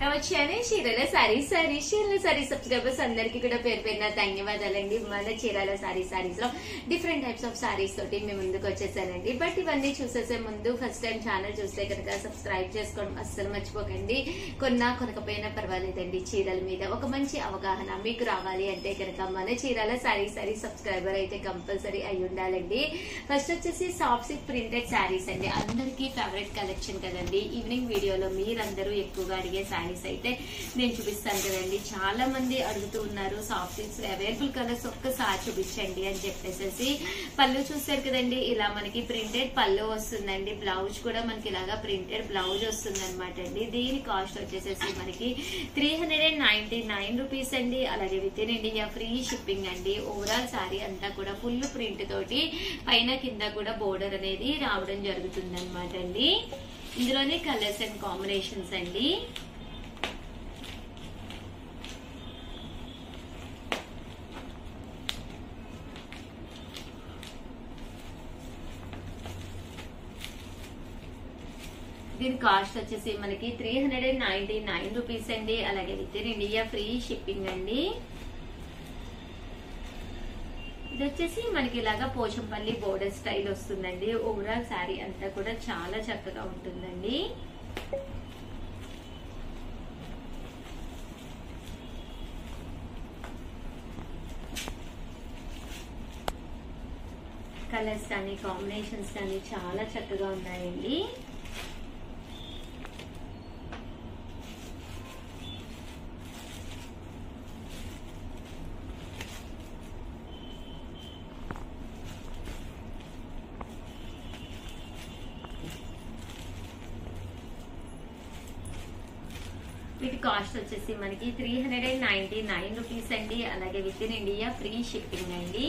నమస్తే చీరల సారీ సారీ చీరల సారీ సబ్స్క్రైబర్స్ అందరికీ కూడా పేరు పేరున ధన్యవాదాలండి మన చీరల సారీ సారీస్ లో డిఫరెంట్ టైప్స్ ఆఫ్ సారీస్ తోటి మేము ముందుకు వచ్చేసానండి బట్ ఇవన్నీ చూసేసే ముందు ఫస్ట్ టైం ఛానల్ చూస్తే కనుక సబ్స్క్రైబ్ చేసుకోవడం అస్సలు మర్చిపోకండి కొన్నా కొనకపోయినా పర్వాలేదండి చీరల మీద ఒక మంచి అవగాహన మీకు రావాలి అంటే కనుక మన చీరల సారీ సారీ సబ్స్క్రైబర్ అయితే కంపల్సరీ అయి ఉండాలండి ఫస్ట్ వచ్చేసి సాఫ్ట్ సిల్క్ ప్రింటెడ్ శారీస్ అండి అందరికీ ఫేవరెట్ కలెక్షన్ కదండి ఈవినింగ్ వీడియోలో మీరందరూ ఎక్కువగా అడిగే శారీస్ అయితే నేను చూపిస్తాను కదండి చాలా మంది అడుగుతూ ఉన్నారు సాఫ్ట్ సిల్క్స్ అవైలబుల్ కలర్స్ ఒక్కసారి చూపించండి అని చెప్పేసి పళ్ళు చూస్తారు కదండి ఇలా మనకి ప్రింటెడ్ పళ్ళు వస్తుందండి బ్లౌజ్ కూడా మనకి ఇలాగా ప్రింటెడ్ బ్లౌజ్ వస్తుంది అనమాట అండి దీని కాస్ట్ వచ్చేసేసి మనకి three hundred and ninety nine rupees అండి అలాగే within India free shipping అండి ఓవరాల్ సారీ అంతా కూడా ఫుల్ ప్రింట్ తోటి పైన కింద కూడా బోర్డర్ అనేది రావడం జరుగుతుంది అనమాట అండి ఇందులోనే కలర్స్ అండ్ కాంబినేషన్స్ అండి దీని కాస్ట్ వచ్చేసి మనకి three hundred and ninety nine rupees అండి అలాగే within India free shipping అండి ఇది వచ్చేసి మనకి ఇలాగా పోచంపల్లి బోర్డర్ స్టైల్ వస్తుందండి ఓవరాల్ శారీ అంతా కూడా చాలా చక్కగా ఉంటుందండి కలర్స్ కానీ కాంబినేషన్స్ కానీ చాలా చక్కగా ఉన్నాయండి వీటి కాస్ట్ వచ్చేసి మనకి three hundred and ninety nine rupees అండి అలాగే within India free shipping అండి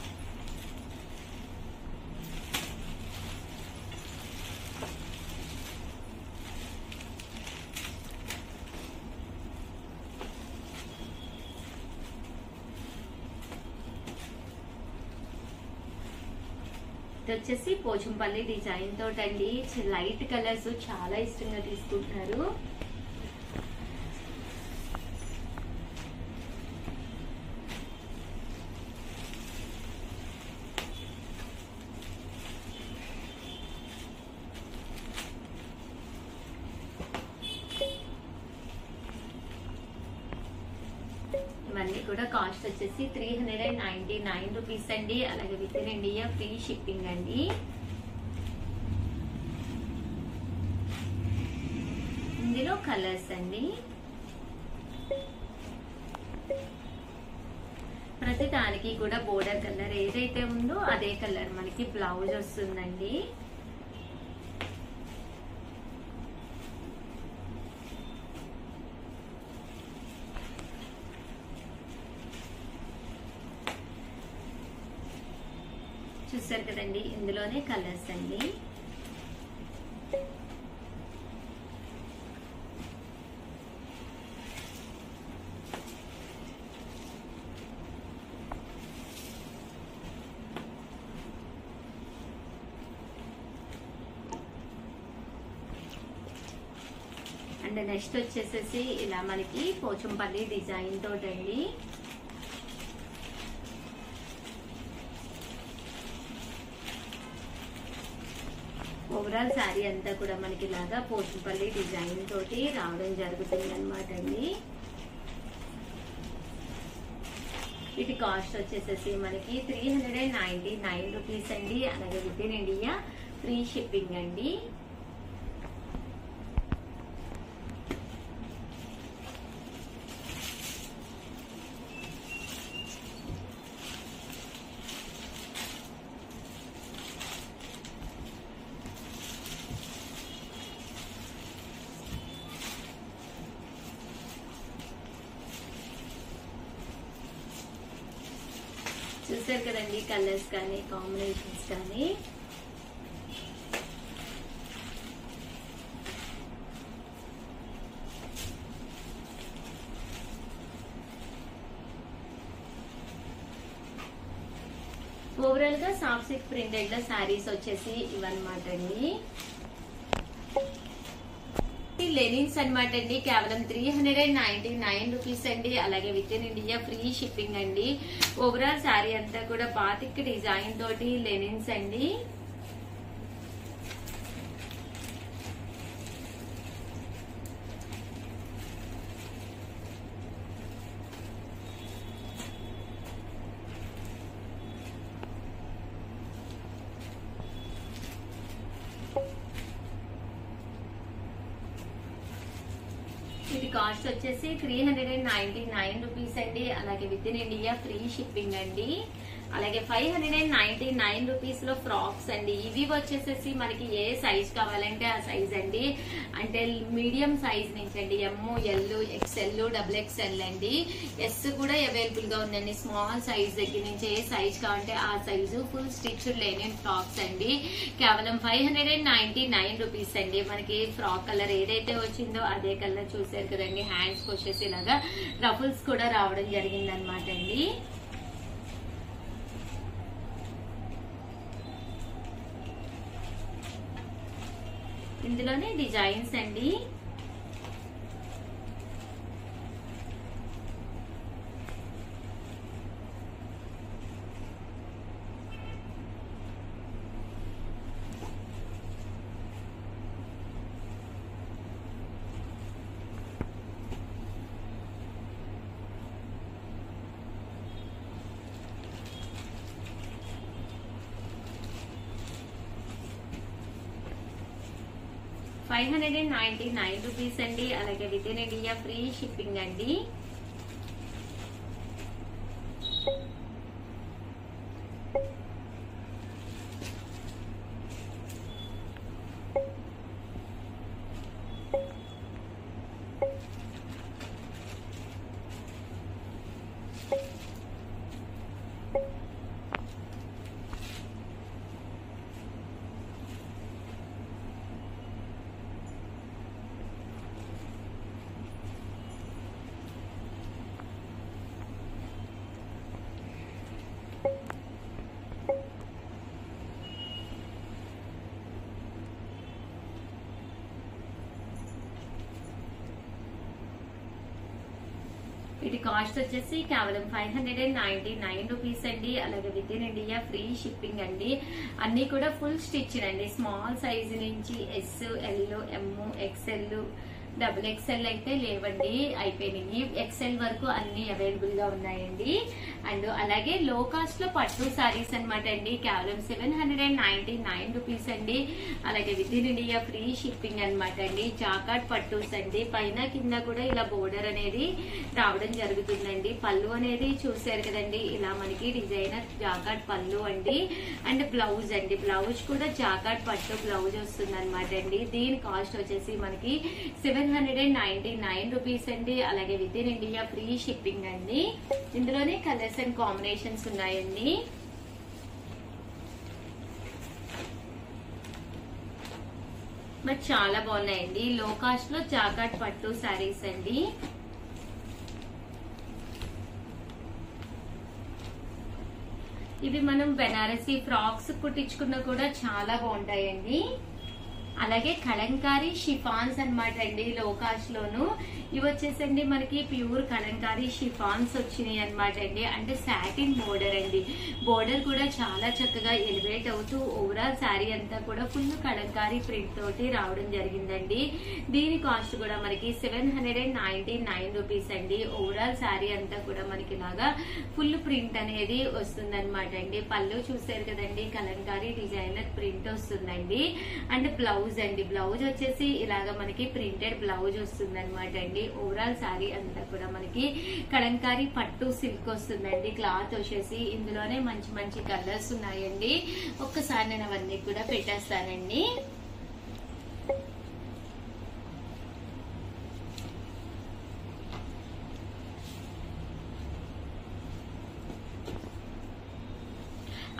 ఇది వచ్చేసి పోచంపల్లి డిజైన్ తోటండి లైట్ కలర్స్ చాలా ఇష్టంగా తీసుకుంటున్నారు ఇవన్నీ కూడా కాస్ట్ వచ్చేసి three hundred and ninety nine rupees అండి అలాగే within India free shipping అండి ఇందులో కలర్స్ అండి ప్రతి దానికి కూడా బోర్డర్ కలర్ ఏదైతే ఉందో అదే కలర్ మనకి బ్లౌజ్ వస్తుందండి చూసారు కదండి ఇందులోనే కలర్స్ అండి అండ్ నెక్స్ట్ వచ్చేసేసి ఇలా మనకి పోచంపల్లి డిజైన్ తోటండి ఓవరాల్ శారీ అంతా కూడా మనకి ఇలాగా పోచంపల్లి డిజైన్ తోటి రావడం జరుగుతుంది అనమాట అండి వీటి కాస్ట్ వచ్చేసేసి మనకి three hundred and ninety nine rupees అండి అలాగే within India free shipping అండి చూసారు కదండి కలర్స్ కానీ కాంబినేషన్స్ కానీ ఓవరాల్ గా సాఫ్ట్ సిల్క్ ప్రింటెడ్ లో శారీస్ వచ్చేసి ఇవన్నమాట అండి లెనిన్స్ అన్నమాట అండి కేవలం three hundred and ninety nine rupees అండి అలాగే within India free shipping అండి ఓవరాల్ శారీ అంతా కూడా బాతిక్ డిజైన్ తోటి లెనిన్స్ అండి ఇది కాస్ట్ వచ్చేసి three hundred and ninety nine rupees అండి అలాగే within India free shipping అండి అలాగే five hundred and ninety nine rupees లో ఫ్రాక్స్ అండి ఇవి వచ్చేసేసి మనకి ఏ సైజ్ కావాలంటే ఆ సైజ్ అండి అంటే మీడియం సైజ్ నుంచి అండి M L XL double XL అండి ఎస్ కూడా అవైలబుల్ గా ఉందండి స్మాల్ సైజ్ దగ్గర నుంచి ఏ సైజ్ కావాలంటే ఆ సైజు ఫుల్ స్టిచ్ లేని ఫ్రాక్స్ అండి కేవలం five hundred and ninety nine rupees అండి మనకి ఫ్రాక్ కలర్ ఏదైతే వచ్చిందో అదే కలర్ చూసారు కదండి హ్యాండ్స్ వచ్చేసి ఇలాగా రఫుల్స్ కూడా రావడం జరిగింది అనమాట అండి ఇందులోనే డిజైన్స్ అండి five hundred and ninety nine rupees అండి అలాగే within India free shipping అండి వీటి కాస్ట్ వచ్చేసి కేవలం five hundred and ninety nine rupees అండి అలాగే within India free shipping అండి అన్ని కూడా ఫుల్ స్టిచ్ అండి స్మాల్ సైజ్ నుంచి S L M XL double XL అయితే లేవండి అయిపోయినాయి ఎక్స్ఎల్ వరకు అన్ని అవైలబుల్ గా ఉన్నాయండి అండ్ అలాగే లో కాస్ట్ లో పట్టు సారీస్ అనమాట అండి కేవలం seven hundred and ninety nine rupees అండి అలాగే within India free shipping అనమాట అండి జాకాట్ పట్టూస్ అండి పైన కింద కూడా ఇలా బోర్డర్ అనేది రావడం జరుగుతుందండి పళ్ళు అనేది చూసారు కదండి ఇలా మనకి డిజైనర్ జాకాట్ పళ్ళు అండి అండ్ బ్లౌజ్ అండి బ్లౌజ్ కూడా జాకాట్ పట్టు బ్లౌజ్ వస్తుంది అనమాట అండి దీని కాస్ట్ వచ్చేసి మనకి seven hundred and ninety nine rupees అండి అలాగే within India free shipping అండి ఇందులోనే కలర్స్ అండ్ కాంబినేషన్స్ ఉన్నాయండి మరి చాలా బాగున్నాయండి లో కాస్ట్ లో జాకాట్ పట్టు సారీస్ అండి ఇవి మనం బెనారసీ ఫ్రాక్స్ కుట్టించుకున్నా కూడా చాలా బాగుంటాయండి అలాగే కలంకారీ షిఫాన్స్ అన్నమాట అండి లో కాస్ట్ లోను ఇవి వచ్చేసండి మనకి ప్యూర్ కలంకారీ షిఫాన్స్ వచ్చినాయి అన్నమాట అండి అంటే సాటిన్ బోర్డర్ అండి బోర్డర్ కూడా చాలా చక్కగా ఎలివేట్ అవుతూ ఓవరాల్ శారీ అంతా కూడా ఫుల్ కలంకారీ ప్రింట్ తోటి రావడం జరిగిందండి దీని కాస్ట్ కూడా మనకి seven hundred and ninety nine rupees అండి ఓవరాల్ శారీ అంతా కూడా మనకి ఇలాగా ఫుల్ ప్రింట్ అనేది వస్తుంది అనమాట అండి పళ్ళు చూసారు కదండి కలంకారీ డిజైనర్ ప్రింట్ వస్తుందండి అండ్ బ్లౌజ్ అండి బ్లౌజ్ వచ్చేసి ఇలాగ మనకి ప్రింటెడ్ బ్లౌజ్ వస్తుంది అనమాట అండి ఓవరాల్ శారీ అంతా కూడా మనకి కలంకారీ పట్టు సిల్క్ వస్తుందండి క్లాత్ వచ్చేసి ఇందులోనే మంచి మంచి కలర్స్ ఉన్నాయండి ఒక్కసారి నేను అవన్నీ కూడా పెట్టేస్తానండి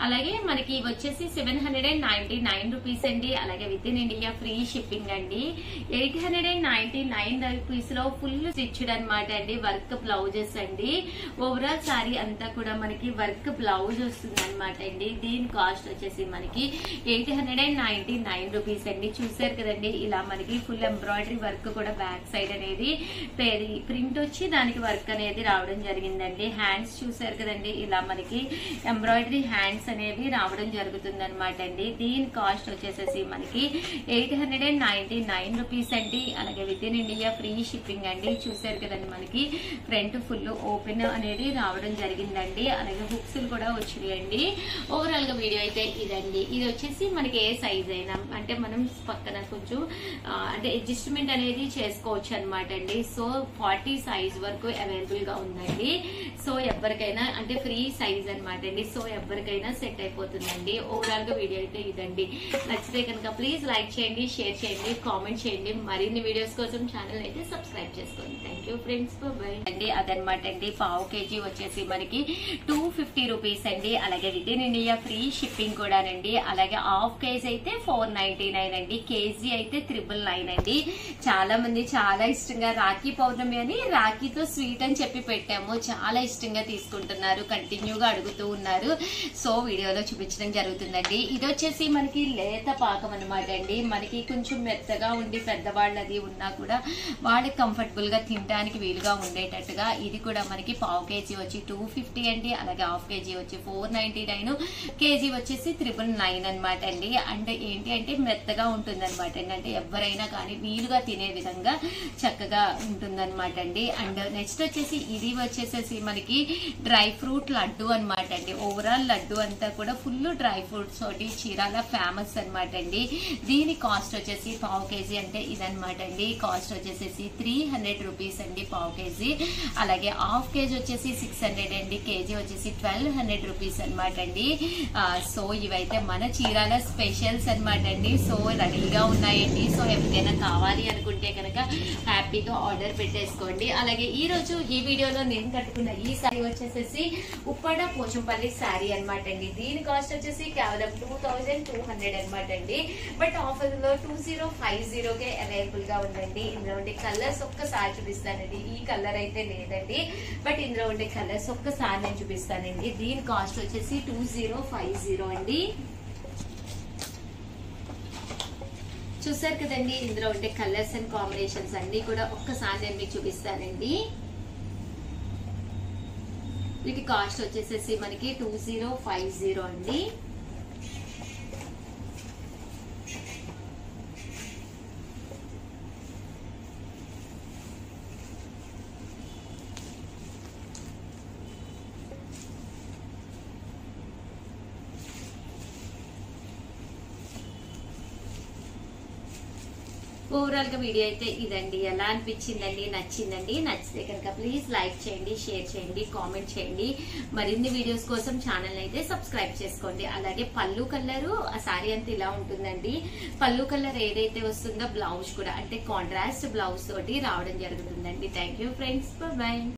అలాగే మనకి ఇవి వచ్చేసి seven hundred and ninety nine rupees అండి అలాగే within India free shipping అండి eight hundred and ninety nine rupees లో ఫుల్ స్టిచ్డ్ అనమాట అండి వర్క్ బ్లౌజెస్ అండి ఓవరాల్ సారీ అంతా కూడా మనకి వర్క్ బ్లౌజ్ వస్తుంది అనమాట అండి దీని కాస్ట్ వచ్చేసి మనకి eight hundred and ninety nine rupees అండి చూసారు కదండి ఇలా మనకి ఫుల్ ఎంబ్రాయిడరీ వర్క్ కూడా బ్యాక్ సైడ్ అనేది ప్రింట్ వచ్చి దానికి వర్క్ అనేది రావడం జరిగిందండి హ్యాండ్స్ చూసారు కదండి ఇలా మనకి ఎంబ్రాయిడరీ హ్యాండ్స్ అనేవి రావడం జరుగుతుంది అనమాట అండి దీని కాస్ట్ వచ్చేసేసి మనకి eight hundred and ninety nine rupees అండి అలాగే within India free shipping అండి చూసారు కదండి మనకి ఫ్రంట్ ఫుల్ ఓపెన్ అనేది రావడం జరిగిందండి అలాగే హుక్స్ కూడా వచ్చినాయండి ఓవరాల్ గా వీడియో అయితే ఇదండి ఇది వచ్చేసి మనకి ఏ సైజ్ అయినా అంటే మనం పక్కన కొంచెం ఆ, అంటే అడ్జస్ట్మెంట్ అనేది చేసుకోవచ్చు అనమాట అండి సో ఫార్టీ సైజ్ వరకు అవైలబుల్ గా ఉందండి సో ఎవరికైనా అంటే ఫ్రీ సైజ్ అనమాట అండి సో ఎవరికైనా సెట్ అయిపోతుందండి ఓవరాల్ గా వీడియో అయితే ఇదండి నచ్చితే కనుక ప్లీజ్ లైక్ చేయండి షేర్ చేయండి కామెంట్ చేయండి మరిన్ని వీడియోస్ కోసం ఛానల్ అయితే సబ్స్క్రైబ్ చేసుకోండి థ్యాంక్ యూ ఫ్రెండ్స్ బై అండి అదనమాట అండి పావు కేజీ వచ్చేసి మనకి టూ ఫిఫ్టీ రూపీస్ అండి అలాగే within India free shipping కూడానండి అలాగే హాఫ్ కేజీ అయితే ఫోర్ నైన్టీ నైన్ అండి కేజీ అయితే త్రిబుల్ నైన్ అండి చాలా మంది చాలా ఇష్టంగా రాఖీ పౌర్ణమి అని రాఖీతో స్వీట్ అని చెప్పి పెట్టాము చాలా ఇష్టంగా తీసుకుంటున్నారు కంటిన్యూగా అడుగుతూ ఉన్నారు సో వీడియోలో చూపించడం జరుగుతుందండి ఇది వచ్చేసి మనకి లేత పాకం అనమాట అండి మనకి కొంచెం మెత్తగా ఉండి పెద్దవాళ్ళది ఉన్నా కూడా వాళ్ళకి కంఫర్టబుల్ గా తినడానికి వీలుగా ఉండేటట్టుగా ఇది కూడా మనకి పావు కేజీ వచ్చి టూ ఫిఫ్టీ అండి అలాగే హాఫ్ కేజీ వచ్చి ఫోర్ నైన్టీ నైన్ కేజీ వచ్చేసి త్రిబుల్ నైన్ అనమాట అండి అంటే ఏంటి అంటే మెత్తగా ఉంటుంది అనమాట అండి అంటే ఎవరైనా కానీ వీలుగా తినే విధంగా చక్కగా ఉంటుందన్నమాట అండి అండ్ నెక్స్ట్ వచ్చేసి ఇది వచ్చేసేసి మనకి డ్రై ఫ్రూట్ లడ్డు అనమాట అండి ఓవరాల్ లడ్డు అంతా కూడా ఫుల్ డ్రై ఫ్రూట్స్ తోటి చీరాల ఫేమస్ అనమాట అండి దీని కాస్ట్ వచ్చేసి పావు కేజీ అంటే ఇదనమాట అండి కాస్ట్ వచ్చేసేసి త్రీ హండ్రెడ్ రూపీస్ అండి పావు కేజీ అలాగే హాఫ్ కేజీ వచ్చేసి సిక్స్ హండ్రెడ్ అండి కేజీ వచ్చేసి ట్వెల్వ్ హండ్రెడ్ రూపీస్ అనమాట అండి ఆ, సో ఇవైతే మన చీరాల స్పెషల్స్ అనమాట అండి సో రెడీగా ఉన్నాయండి సో ఎవరికైనా కావాలి అనుకుంటే కనుక హ్యాపీగా ఆర్డర్ పెట్టేసుకోండి అలాగే ఈ రోజు ఈ వీడియోలో నేను కట్టుకున్న ఈ సారీ వచ్చేసేసి ఉప్పాడ పోచంపల్లి శారీ అనమాట అండి దీని కాస్ట్ వచ్చేసి కేవలం టూ థౌజండ్ టూ హండ్రెడ్ అనమాట అండి బట్ ఆఫర్ లో టూ జీరో ఫైవ్ జీరోకే అవైలబుల్ గా ఉందండి ఇందులో ఉండే కలర్స్ ఒక్కసారి చూపిస్తానండి ఈ కలర్ అయితే లేదండి బట్ ఇందులో ఉండే కలర్స్ ఒక్కసారి నేను చూపిస్తానండి దీని కాస్ట్ వచ్చేసి టూ జీరో ఫైవ్ జీరో అండి చూసారు కదండి ఇందులో ఉండే కలర్స్ అండ్ కాంబినేషన్స్ అన్ని కూడా ఒక్కసారి నేను మీకు చూపిస్తానండి వీటి కాస్ట్ వచ్చేసేసి మనకి టూ జీరో ఫైవ్ జీరో అండి ఓవరాల్ గా వీడియో అయితే ఇదండి ఎలా అనిపించిందండి నచ్చిందండి నచ్చితే కనుక ప్లీజ్ లైక్ చేయండి షేర్ చేయండి కామెంట్ చేయండి మరిన్ని వీడియోస్ కోసం ఛానల్ అయితే సబ్స్క్రైబ్ చేసుకోండి అలాగే పళ్ళు కలరు ఆ సారీ అంతా ఇలా ఉంటుందండి పళ్ళు కలర్ ఏదైతే వస్తుందో బ్లౌజ్ కూడా అంటే కాంట్రాస్ట్ బ్లౌజ్ తోటి రావడం జరుగుతుందండి థ్యాంక్ యూ ఫ్రెండ్స్ బాయ్